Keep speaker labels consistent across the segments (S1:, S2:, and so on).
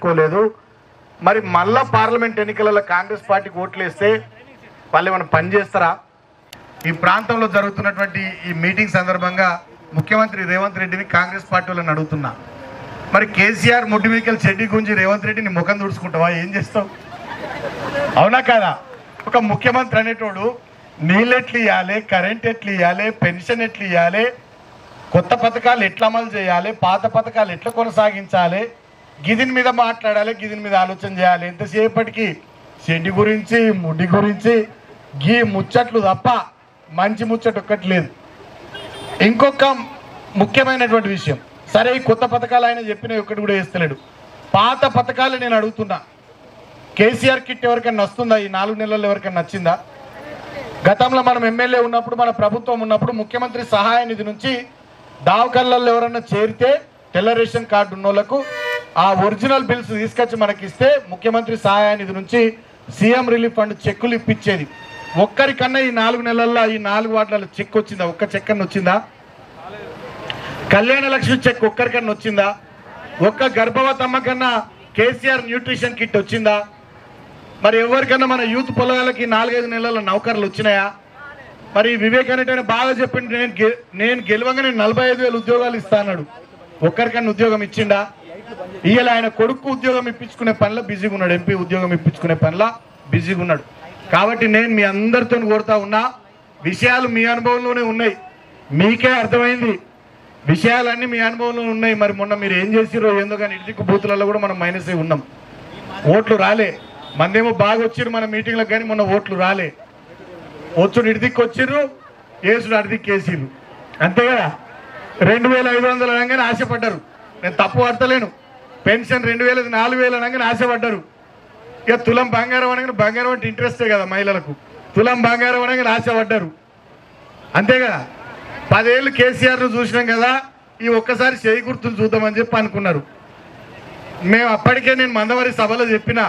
S1: పట్టించుకోలేదు మరి మళ్ళా పార్లమెంట్ ఎన్నికలలో కాంగ్రెస్ పార్టీకి ఓట్లు వేస్తే వాళ్ళు ఏమైనా పని చేస్తారా ఈ ప్రాంతంలో జరుగుతున్నటువంటి ఈ మీటింగ్ సందర్భంగా ముఖ్యమంత్రి రేవంత్ రెడ్డిని కాంగ్రెస్ పార్టీ వాళ్ళని అడుగుతున్నా మరి కేసీఆర్ ముడ్డి మీదకెళ్ళి చెడ్డి గుంజి రేవంత్ రెడ్డిని ముఖం తుడుచుకుంటావా ఏం చేస్తావు అవునా కాదా ఒక ముఖ్యమంత్రి అనేటోడు నీళ్ళు ఎట్లు ఇవ్వాలి కరెంట్ ఎట్లు ఇవ్వాలి పెన్షన్ ఎట్లు ఇవ్వాలి కొత్త పథకాలు ఎట్లా అమలు చేయాలి పాత పథకాలు ఎట్లా కొనసాగించాలి గిదిని మీద మాట్లాడాలి గిదిని మీద ఆలోచన చేయాలి ఎంతసేపటికి చెడ్డి గురించి ముడ్డి గురించి గీ ముచ్చట్లు తప్ప మంచి ముచ్చట ఒక్కటి లేదు ఇంకొక ముఖ్యమైనటువంటి విషయం సరే ఈ కొత్త పథకాలు ఆయన చెప్పిన ఒక్కటి కూడా వేస్తలేడు పాత పథకాలు నేను అడుగుతున్నా కేసీఆర్ కిట్ ఎవరికైనా వస్తుందా ఈ నాలుగు నెలల్లో ఎవరికైనా నచ్చిందా గతంలో మనం ఎమ్మెల్యే ఉన్నప్పుడు మన ప్రభుత్వం ఉన్నప్పుడు ముఖ్యమంత్రి సహాయ నిధి నుంచి దావకళ్ళల్లో ఎవరన్నా చేరితే తెల్ల రేషన్ కార్డు ఉన్నోళ్లకు ఆ ఒరిజినల్ బిల్స్ తీసుకొచ్చి మనకి ఇస్తే ముఖ్యమంత్రి సహాయ నిధి నుంచి సీఎం రిలీఫ్ ఫండ్ చెక్కులు ఇప్పించేది ఒక్కరికన్నా ఈ నాలుగు నెలల్లో ఈ నాలుగు వార్డులలో చెక్ వచ్చిందా ఒక్క చెక్ అన్న వచ్చిందా కళ్యాణ లక్ష్మి చెక్ ఒక్కరికన్నా వచ్చిందా ఒక్క గర్భవతమ్మ కన్నా కేసీఆర్ న్యూట్రిషన్ కిట్ వచ్చిందా మరి ఎవరికన్నా మన యూత్ పొలాలకి నాలుగైదు నెలల నౌకర్లు వచ్చినాయా మరి వివేక్ అనేటైనా బాగా చెప్పిండు నేను గె- నేను గెలవంగా నేను నలభై ఐదు వేలు ఉద్యోగాలు ఇస్తా అన్నాడు ఒక్కరికన్నా ఉద్యోగం ఇచ్చిండా ఇవాళ ఆయన కొడుకు ఉద్యోగం ఇప్పించుకునే పనిలో బిజీగా ఉన్నాడు ఎంపీ ఉద్యోగం ఇప్పించుకునే పనిలో బిజీగా ఉన్నాడు కాబట్టి నేను మీ అందరితో కోరుతా ఉన్నా విషయాలు మీ అనుభవంలోనే ఉన్నాయి మీకే అర్థమైంది విషయాలన్నీ మీ అనుభవంలో ఉన్నాయి మరి మొన్న మీరు ఏం చేసిరో ఏందో కానీ ఇటుకు బూతులలో కూడా మనం మైనస్ అయి ఉన్నాం ఓట్లు రాలే మందేమో బాగా వచ్చిర్రు మన మీటింగ్లకు కానీ మొన్న ఓట్లు రాలే వచ్చుడు ఇడిదిక్కి వచ్చిర్రు ఏసుడు అడిదిక్కి వేసిర్రు అంతే కదా రెండు వేల ఐదు వందలు అనగానే ఆశపడ్డారు నేను తప్పు పడతలేను పెన్షన్ రెండు వేలది నాలుగు వేలు అనగానే ఆశపడ్డారు ఇక తులం బంగారం అనగానే బంగారం అంటే ఇంట్రెస్టే కదా మహిళలకు తులం బంగారం అనగానే ఆశపడ్డారు అంతే కదా పదేళ్ళు కేసీఆర్ను చూసినాం కదా ఈ ఒక్కసారి చేయి గుర్తులు చూద్దామని చెప్పి అనుకున్నారు మేము అప్పటికే నేను మందవరి సభలో చెప్పిన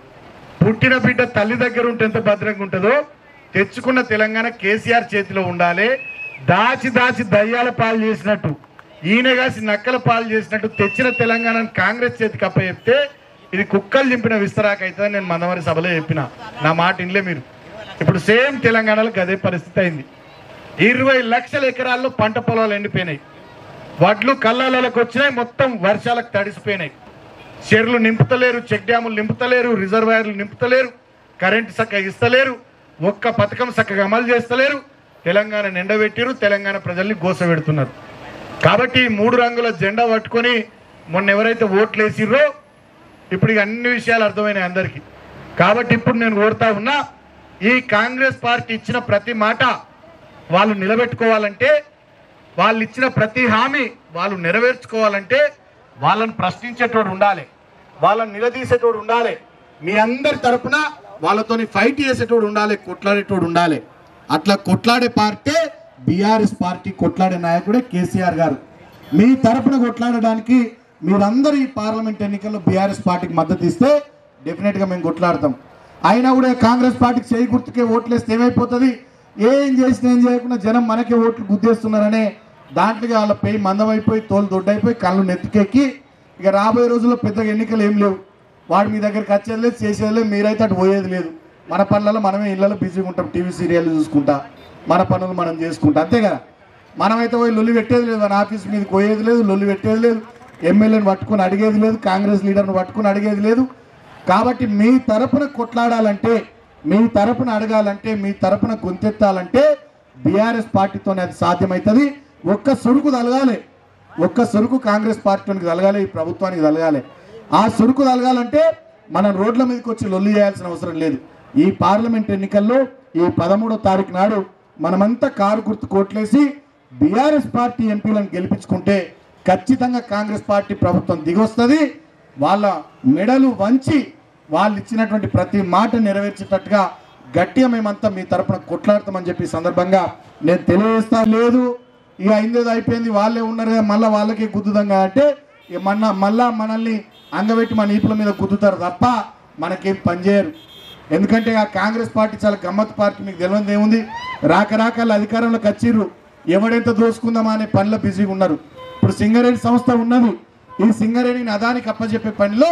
S1: పుట్టిన బిడ్డ తల్లి దగ్గర ఉంటే ఎంత భద్రంగా ఉంటుందో తెచ్చుకున్న తెలంగాణ కేసీఆర్ చేతిలో ఉండాలి దాచి దాచి దయ్యాల పాలు చేసినట్టు ఈయన కాసి నక్కల పాలు చేసినట్టు తెచ్చిన తెలంగాణను కాంగ్రెస్ చేతికి అప్పచెప్తే ఇది కుక్కలు చింపిన విస్తరాక అవుతుందని నేను మందవరి సభలో చెప్పిన నా మాట ఇన్లే మీరు ఇప్పుడు సేమ్ తెలంగాణలో అదే పరిస్థితి అయింది ఇరవై లక్షల ఎకరాల్లో పంట పొలాలు ఎండిపోయినాయి వడ్లు కల్లాలకు వచ్చినాయి మొత్తం వర్షాలకు తడిసిపోయినాయి చెర్లు నింపుతలేరు చెక్ డ్యాములు నింపుతలేరు రిజర్వాయర్లు నింపుతలేరు కరెంటు చక్కగా ఇస్తలేరు ఒక్క పథకం చక్కగా అమలు చేస్తలేరు తెలంగాణ నిండబెట్టిరు తెలంగాణ ప్రజల్ని గోసపెడుతున్నారు కాబట్టి ఈ మూడు రంగుల జెండా పట్టుకొని మొన్న ఎవరైతే ఓట్లు వేసిర్రో ఇప్పుడు ఇక అన్ని విషయాలు అర్థమైనాయి అందరికీ కాబట్టి ఇప్పుడు నేను కోరుతా ఉన్నా ఈ కాంగ్రెస్ పార్టీ ఇచ్చిన ప్రతి మాట వాళ్ళు నిలబెట్టుకోవాలంటే వాళ్ళు ఇచ్చిన ప్రతి హామీ వాళ్ళు నెరవేర్చుకోవాలంటే వాళ్ళని ప్రశ్నించేటోడు ఉండాలి వాళ్ళని నిలదీసేటోడు ఉండాలి మీ అందరి తరపున వాళ్ళతోని ఫైట్ చేసేటోడు ఉండాలి కొట్లాడేటోడు ఉండాలి అట్లా కొట్లాడే పార్టీ బీఆర్ఎస్ పార్టీ కొట్లాడే నాయకుడే కేసీఆర్ గారు మీ తరపున కొట్లాడడానికి మీరందరూ ఈ పార్లమెంట్ ఎన్నికల్లో బీఆర్ఎస్ పార్టీకి మద్దతు ఇస్తే డెఫినెట్గా మేము కొట్లాడతాం అయినా కూడా కాంగ్రెస్ పార్టీకి చేయి గుర్తుకే ఓట్లేస్తే ఏమైపోతుంది ఏం చేసినా ఏం చేయకుండా జనం మనకే ఓట్లు గుద్దేస్తున్నారనే దాంట్లో వాళ్ళ పెయి మందమైపోయి తోలు దొడ్డైపోయి కళ్ళు నెత్తికెక్కి ఇక రాబోయే రోజుల్లో పెద్దగా ఎన్నికలు ఏం లేవు వాడు మీ దగ్గరికి వచ్చేది లేదు చేసేది లేదు మీరైతే అటు పోయేది లేదు మన పనులలో మనమే ఇళ్ళలో బిజీగా ఉంటాం టీవీ సీరియల్ చూసుకుంటా మన పనులు మనం చేసుకుంటా అంతే కదా మనమైతే పోయి లొల్లి పెట్టేది లేదు మన ఆఫీస్ మీదకి పోయేది లేదు లొల్లి పెట్టేది లేదు ఎమ్మెల్యేని పట్టుకొని అడిగేది లేదు కాంగ్రెస్ లీడర్ని పట్టుకొని అడిగేది లేదు కాబట్టి మీ తరపున కొట్లాడాలంటే మీ తరపున అడగాలంటే మీ తరపున గొంతెత్తాలంటే బీఆర్ఎస్ పార్టీతోనే అది సాధ్యమవుతుంది ఒక్క సురుకు తలగాలి ఒక్క సురుకు కాంగ్రెస్ పార్టీకి తలగాలి ఈ ప్రభుత్వానికి తలగాలి ఆ సురుకు తలగాలంటే మనం రోడ్ల మీదకి వచ్చి లొల్లి చేయాల్సిన అవసరం లేదు ఈ పార్లమెంట్ ఎన్నికల్లో ఈ పదమూడో తారీఖు నాడు మనమంతా కారు గుర్తు కోట్లేసి బీఆర్ఎస్ పార్టీ ఎంపీలను గెలిపించుకుంటే ఖచ్చితంగా కాంగ్రెస్ పార్టీ ప్రభుత్వం దిగొస్తుంది వాళ్ళ మెడలు వంచి వాళ్ళు ఇచ్చినటువంటి ప్రతి మాట నెరవేర్చేటట్టుగా గట్టిగా మేమంతా మీ తరపున కొట్లాడతామని చెప్పి ఈ సందర్భంగా నేను తెలియజేస్తా లేదు ఇక అయిందేదో అయిపోయింది వాళ్ళే ఉన్నారు కదా మళ్ళీ వాళ్ళకే గుద్దుదాం అంటే ఇక మన మళ్ళా మనల్ని అంగబెట్టి మన ఈపుల మీద గుద్దుతారు తప్ప మనకేం పనిచేయరు ఎందుకంటే ఆ కాంగ్రెస్ పార్టీ చాలా గమ్మత్ పార్టీ మీకు తెలియదు ఏముంది రాక రాక వాళ్ళు అధికారంలోకి వచ్చిర్రు ఎవడెంత దోసుకుందామా అనే పనిలో బిజీగా ఉన్నారు ఇప్పుడు సింగరేణి సంస్థ ఉన్నది ఈ సింగరేణిని అదానికి అప్పచెప్పే పనిలో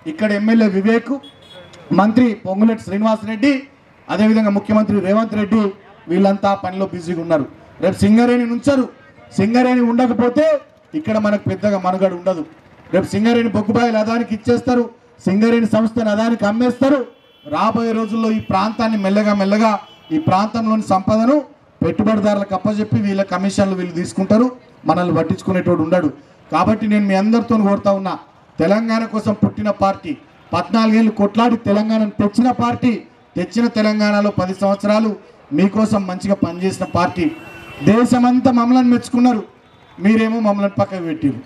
S2: ఇక్కడ ఎమ్మెల్యే వివేక్ మంత్రి పొంగులేటి శ్రీనివాసరెడ్డి అదేవిధంగా ముఖ్యమంత్రి రేవంత్ రెడ్డి వీళ్ళంతా పనిలో బిజీగా ఉన్నారు రేపు సింగరేణి నుంచారు సింగరేణి ఉండకపోతే ఇక్కడ మనకు పెద్దగా మనుగడ ఉండదు రేపు సింగరేణి బొగ్గుబాయిలు అదానికి ఇచ్చేస్తారు సింగరేణి సంస్థను అదానికి అమ్మేస్తారు రాబోయే రోజుల్లో ఈ ప్రాంతాన్ని మెల్లగా మెల్లగా ఈ ప్రాంతంలోని సంపదను పెట్టుబడిదారులకు అప్పచెప్పి వీళ్ళ కమిషన్లు వీళ్ళు తీసుకుంటారు మనల్ని పట్టించుకునేటోడు ఉండడు కాబట్టి నేను మీ అందరితో కోరుతా ఉన్నా తెలంగాణ కోసం పుట్టిన పార్టీ పద్నాలుగేళ్ళు కొట్లాడి తెలంగాణను తెచ్చిన పార్టీ తెచ్చిన తెలంగాణలో పది సంవత్సరాలు మీకోసం మంచిగా పనిచేసిన పార్టీ దేశమంతా మమ్మల్ని మెచ్చుకున్నారు మీరేమో మమ్మల్ని పక్కకు పెట్టారు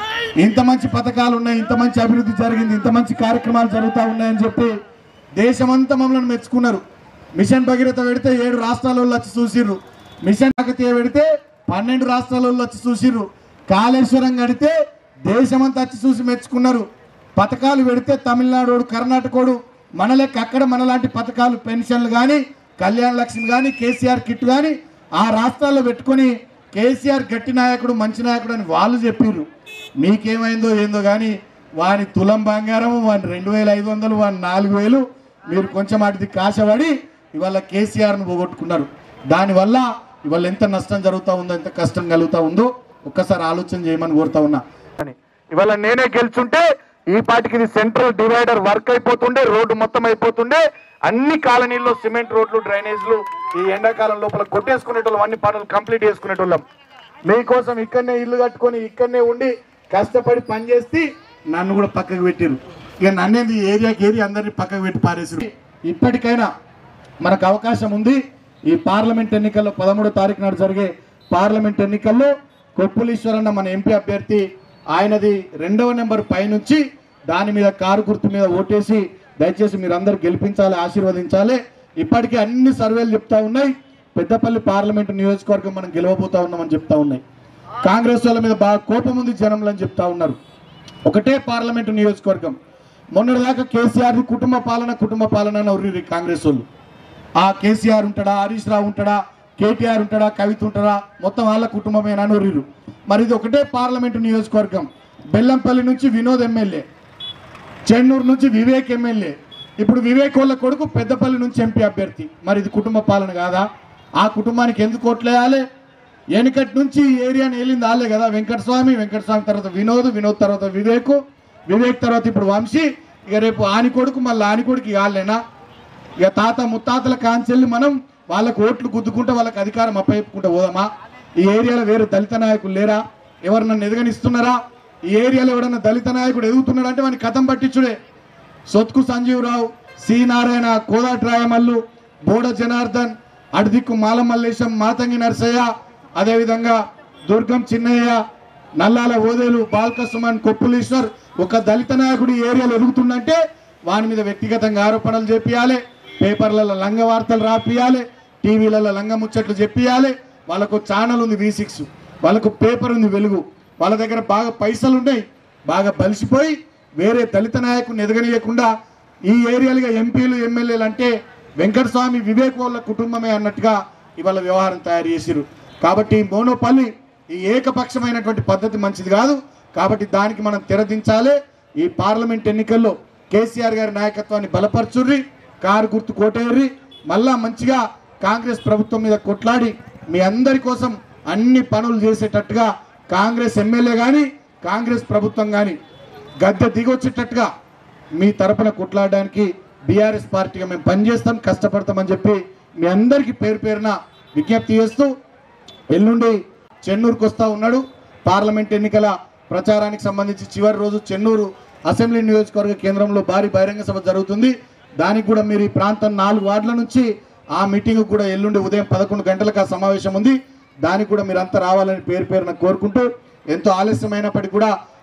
S2: ఇంత మంచి పథకాలు ఉన్నాయి ఇంత మంచి అభివృద్ధి జరిగింది ఇంత మంచి కార్యక్రమాలు జరుగుతూ ఉన్నాయని చెప్పి దేశమంతా మమ్మల్ని మెచ్చుకున్నారు మిషన్ భగీరథ పెడితే ఏడు రాష్ట్రాల వాళ్ళు వచ్చి చూసిర్రు మిషన్ కాకతీయ పెడితే పన్నెండు రాష్ట్రాల వాళ్ళు వచ్చి చూసిర్రు కాళేశ్వరం కడితే దేశమంతా వచ్చి చూసి మెచ్చుకున్నారు పథకాలు పెడితే తమిళనాడు కర్ణాటకోడు మన లెక్క అక్కడ మనలాంటి పథకాలు పెన్షన్లు కానీ కళ్యాణ లక్ష్మి కానీ కేసీఆర్ కిట్ కానీ ఆ రాష్ట్రాల్లో పెట్టుకొని కేసీఆర్ గట్టి నాయకుడు మంచి నాయకుడు అని వాళ్ళు చెప్పిర్రు మీకేమైందో ఏందో కానీ వాని తులం బంగారం వాని రెండు వేల ఐదు వందలు వాని నాలుగు వేలు మీరు కొంచెం వాటిది కాశపడి ఇవాళ కేసీఆర్ను పోగొట్టుకున్నారు దానివల్ల ఇవాళ ఎంత నష్టం జరుగుతూ ఉందో ఎంత కష్టం కలుగుతూ ఉందో ఒక్కసారి ఆలోచన చేయమని కోరుతా ఉన్నా
S1: అని ఇవాళ నేనే గెలుచుంటే ఈ పాటికి ఇది సెంట్రల్ డివైడర్ వర్క్ అయిపోతుండే రోడ్డు మొత్తం అయిపోతుండే అన్ని కాలనీల్లో సిమెంట్ రోడ్లు డ్రైనేజ్లు ఈ ఎండాకాలం లోపల కొట్టేసుకునేటోళ్ళం అన్ని పనులు కంప్లీట్ చేసుకునేటోళ్ళం మీకోసం ఇక్కడనే ఇల్లు కట్టుకొని ఇక్కడనే ఉండి కష్టపడి పని చేసి నన్ను కూడా పక్కకు పెట్టారు ఇక నన్నేది ఏరియాకి ఏరియా అందరినీ పక్కకు పెట్టి పారేసారు
S2: ఇప్పటికైనా మనకు అవకాశం ఉంది ఈ పార్లమెంట్ ఎన్నికల్లో పదమూడో తారీఖు నాడు జరిగే పార్లమెంట్ ఎన్నికల్లో కొప్పులీశ్వరన్న మన ఎంపీ అభ్యర్థి ఆయనది రెండవ నెంబర్ పైనుంచి దాని మీద కారు గుర్తు మీద ఓటేసి దయచేసి మీరు అందరు గెలిపించాలి ఆశీర్వదించాలి ఇప్పటికే అన్ని సర్వేలు చెప్తా ఉన్నాయి పెద్దపల్లి పార్లమెంటు నియోజకవర్గం మనం గెలవబోతా ఉన్నామని చెప్తా ఉన్నాయి కాంగ్రెస్ వాళ్ళ మీద బాగా కోపం ఉంది జనంలో అని చెప్తా ఉన్నారు ఒకటే పార్లమెంటు నియోజకవర్గం మొన్నటిదాకా కేసీఆర్ కుటుంబ పాలన కుటుంబ పాలన అని ఉర్రి కాంగ్రెస్ వాళ్ళు ఆ కేసీఆర్ ఉంటాడా హరీష్ రావు ఉంటాడా కేటీఆర్ ఉంటాడా కవిత ఉంటాడా మొత్తం వాళ్ళ కుటుంబమేనా అని ఉర్రిరు మరి ఇది ఒకటే పార్లమెంటు నియోజకవర్గం బెల్లంపల్లి నుంచి వినోద్ ఎమ్మెల్యే చెన్నూరు నుంచి వివేక్ ఎమ్మెల్యే ఇప్పుడు వివేక్ వాళ్ళ కొడుకు పెద్దపల్లి నుంచి ఎంపీ అభ్యర్థి మరి ఇది కుటుంబ పాలన కాదా ఆ కుటుంబానికి ఎందుకు ఓట్లేయాలి వెనకటి నుంచి ఈ ఏరియాని వెళ్ళింది వాళ్ళే కదా వెంకటస్వామి వెంకటస్వామి తర్వాత వినోద్ వినోద్ తర్వాత వివేక్ వివేక్ తర్వాత ఇప్పుడు వంశీ ఇక రేపు ఆని కొడుకు మళ్ళీ ఆని కొడుకు వాళ్ళేనా ఇక తాత ముత్తాతల కాంచెల్లి మనం వాళ్ళకు ఓట్లు గుద్దుకుంటే వాళ్ళకి అధికారం అప్పచెప్పుకుంటే పోదామా ఈ ఏరియాలో వేరే దళిత నాయకులు లేరా ఎవరు నన్ను ఎదగనిస్తున్నారా ఈ ఏరియాలో ఎవడన్నా దళిత నాయకుడు ఎదుగుతున్నాడు అంటే వాని కథం పట్టించుడే సొత్కు సంజీవరావు సి నారాయణ కోదాటి రాయమల్లు బోడ జనార్దన్ అడిదిక్కు మాల మల్లేశం మాతంగి నరసయ్య అదేవిధంగా దుర్గం చిన్నయ్య నల్లాల ఓదేలు బాల్క సుమన్ కొప్పులీశ్వర్ ఒక దళిత నాయకుడు ఈ ఏరియాలో ఎదుగుతుందంటే వాని మీద వ్యక్తిగతంగా ఆరోపణలు చేపియాలి పేపర్లలో లంగ వార్తలు రాపియాలి టీవీలలో లంగ ముచ్చట్లు చెప్పియాలి వాళ్ళకు ఛానల్ ఉంది వి సిక్స్ వాళ్ళకు పేపర్ ఉంది వెలుగు వాళ్ళ దగ్గర బాగా పైసలు ఉన్నాయి బాగా బలిసిపోయి వేరే దళిత నాయకుడిని ఎదగనీయకుండా ఈ ఏరియాలుగా ఎంపీలు ఎమ్మెల్యేలు అంటే వెంకటస్వామి వివేక్ వాళ్ళ కుటుంబమే అన్నట్టుగా ఇవాళ వ్యవహారం తయారు చేసిరు కాబట్టి మోనోపల్లి ఈ ఏకపక్షమైనటువంటి పద్ధతి మంచిది కాదు కాబట్టి దానికి మనం తెరదించాలి ఈ పార్లమెంట్ ఎన్నికల్లో కేసీఆర్ గారి నాయకత్వాన్ని బలపరచుర్రి కారు గుర్తు కోటేర్రి మళ్ళా మంచిగా కాంగ్రెస్ ప్రభుత్వం మీద కొట్లాడి మీ అందరి కోసం అన్ని పనులు చేసేటట్టుగా కాంగ్రెస్ ఎమ్మెల్యే కానీ కాంగ్రెస్ ప్రభుత్వం కానీ గద్దె దిగొచ్చేటట్టుగా మీ తరపున కొట్లాడడానికి బీఆర్ఎస్ పార్టీగా మేము పనిచేస్తాం కష్టపడతామని చెప్పి మీ అందరికీ పేరు పేరున విజ్ఞప్తి చేస్తూ ఎల్లుండి చెన్నూరుకు వస్తూ ఉన్నాడు పార్లమెంట్ ఎన్నికల ప్రచారానికి సంబంధించి చివరి రోజు చెన్నూరు అసెంబ్లీ నియోజకవర్గ కేంద్రంలో భారీ బహిరంగ సభ జరుగుతుంది దానికి కూడా మీరు ఈ ప్రాంతం నాలుగు వార్డుల నుంచి ఆ మీటింగ్ కూడా ఎల్లుండి ఉదయం పదకొండు గంటలకు ఆ సమావేశం ఉంది దానికి కూడా మీరంతా రావాలని పేరు పేరున కోరుకుంటూ ఎంతో ఆలస్యమైనప్పటికీ కూడా